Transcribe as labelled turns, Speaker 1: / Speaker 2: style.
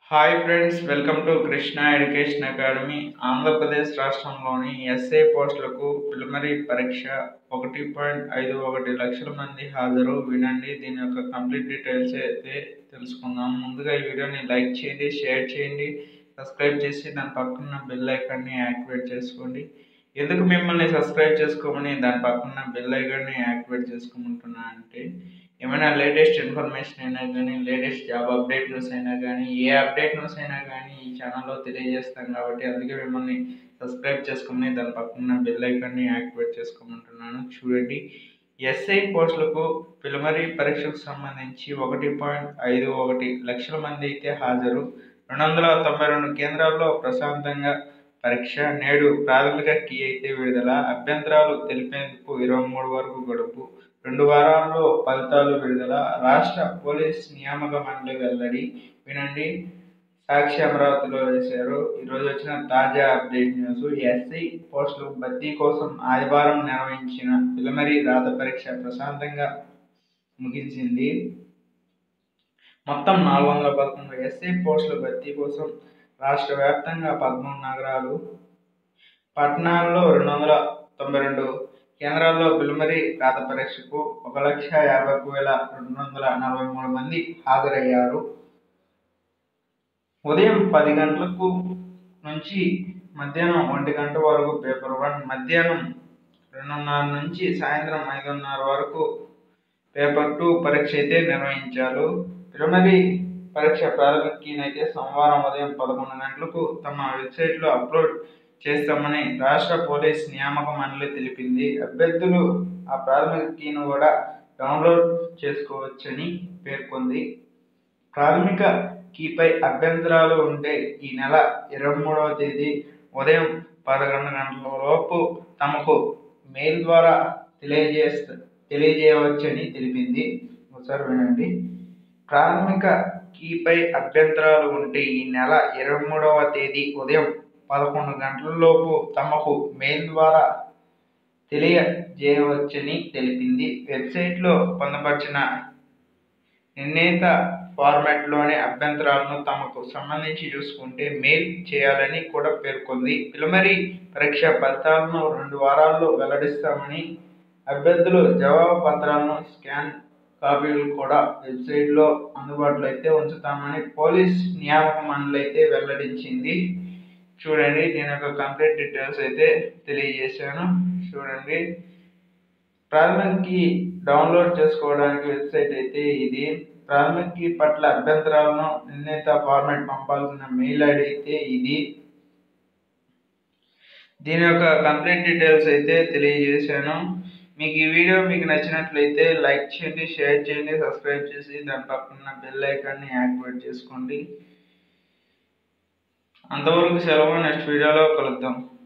Speaker 1: hi friends welcome to Krishna education academy Andhra Pradesh రాష్ట్రంలోని SA పోస్టులకు preliminary పరీక్ష ఒకటి పాయింట్ ఐదు ఒకటి లక్షల మంది హాజరు వినండి దీని యొక్క కంప్లీట్ డీటెయిల్స్ అయితే తెలుసుకుందాం ముందుగా ఈ వీడియోని లైక్ చేయండి షేర్ చేయండి సబ్స్క్రైబ్ చేసి దాని పక్కన బెల్ ఐకాన్ని యాక్టివేట్ చేసుకోండి ఎందుకు మిమ్మల్ని సబ్స్క్రైబ్ చేసుకోమని దాని పక్కన బెల్ ఐకాన్ని యాక్టివేట్ చేసుకోమంటున్నా అంటే ఏమైనా లేటెస్ట్ ఇన్ఫర్మేషన్ అయినా కానీ లేటెస్ట్ జాబ్ అప్డేట్ న్యూస్ అయినా కానీ ఏ అప్డేట్ న్యూస్ అయినా కానీ ఈ ఛానల్లో తెలియజేస్తాం కాబట్టి అందుకే మిమ్మల్ని సబ్స్క్రైబ్ చేసుకోమని దాని పక్కన బెల్ ఐకాన్ని యాక్టివేట్ చేసుకోమంటున్నాను చూడండి ఎస్ఐ పోస్టులకు ప్రిలిమరీ పరీక్షకు సంబంధించి ఒకటి పాయింట్ ఐదు ఒకటి లక్షల మంది అయితే హాజరు రెండు వందల తొంభై రెండు కేంద్రాల్లో ప్రశాంతంగా పరీక్ష నేడు ప్రాథమిక కీ అయితే విడుదల అభ్యంతరాలు తెలిపేందుకు ఇరవై మూడు వరకు గడుపు రెండు వారాల్లో ఫలితాలు విడుదల రాష్ట్ర పోలీస్ నియామక మండలి వెల్లడి వినండి సాక్షి అమరావతిలో వేశారు ఈరోజు వచ్చిన తాజా అప్డేట్ న్యూస్ ఎస్సీ పోస్టులు భర్తీ కోసం ఆదివారం నిర్వహించిన ప్రిలిమరీ రాత పరీక్ష ప్రశాంతంగా ముగిసింది మొత్తం నాలుగు వందల పదకొండు ఎస్ఐ పోస్టుల భర్తీ కోసం రాష్ట్ర వ్యాప్తంగా పదమూడు నగరాలు పట్టణాల్లో రెండు వందల తొంభై రెండు కేంద్రాల్లో ప్రిలిమరీ రాత పరీక్షకు ఒక లక్ష యాభై ఒక వేల రెండు వందల నలభై మూడు మంది హాజరయ్యారు ఉదయం పది గంటలకు నుంచి మధ్యాహ్నం ఒంటి గంట వరకు పేపర్ వన్ మధ్యాహ్నం రెండున్నర నుంచి సాయంత్రం ఐదున్నర వరకు పేపర్ టూ పరీక్ష అయితే నిర్వహించారు ప్రిలిమరీ పరీక్ష ప్రారంభికైతే సోమవారం ఉదయం పదకొండు గంటలకు తమ వెబ్సైట్లో అప్లోడ్ చేస్తామని రాష్ట్ర పోలీస్ నియామక మండలి తెలిపింది అభ్యర్థులు ఆ ప్రాథమిక కీను కూడా డౌన్లోడ్ చేసుకోవచ్చని పేర్కొంది ప్రాథమిక కీపై అభ్యంతరాలు ఉంటే ఈ నెల ఇరవై మూడవ తేదీ ఉదయం పదకొండు గంటల లోపు తమకు మెయిల్ ద్వారా తెలియజేస్త తెలియజేయవచ్చని తెలిపింది ఒకసారి వినండి ప్రాథమిక కీపై అభ్యంతరాలు ఉంటే ఈ నెల ఇరవై మూడవ తేదీ ఉదయం పదకొండు గంటలలోపు తమకు మెయిల్ ద్వారా తెలియజేయవచ్చని తెలిపింది వెబ్సైట్లో పొందపరిచిన నిర్ణీత ఫార్మాట్లోని అభ్యంతరాలను తమకు సంబంధించి చూసుకుంటే మెయిల్ చేయాలని కూడా పేర్కొంది ప్రిలిమరీ పరీక్ష ఫలితాలను రెండు వారాల్లో వెల్లడిస్తామని అభ్యర్థులు జవాబు పత్రాలను స్కాన్ కాపీలు కూడా వెబ్సైట్లో అందుబాటులో అయితే ఉంచుతామని పోలీస్ నియామక మండలి అయితే వెల్లడించింది చూడండి దీని యొక్క కంప్లీట్ డీటెయిల్స్ అయితే తెలియజేశాను చూడండి ప్రాథమికకి డౌన్లోడ్ చేసుకోవడానికి వెబ్సైట్ అయితే ఇది ప్రాథమికకి పట్ల అభ్యంతరాలను నిర్ణీత ఫార్మాట్ పంపాల్సిన మెయిల్ ఐడి అయితే ఇది దీని యొక్క కంప్లీట్ డీటెయిల్స్ అయితే తెలియజేశాను మీకు ఈ వీడియో మీకు నచ్చినట్లయితే లైక్ చేయండి షేర్ చేయండి సబ్స్క్రైబ్ చేసి దాని పక్కన బెల్ ఐకాన్ని యాక్టివేట్ చేసుకోండి అంతవరకు సెలవు నెక్స్ట్ వీడియోలో కలుద్దాం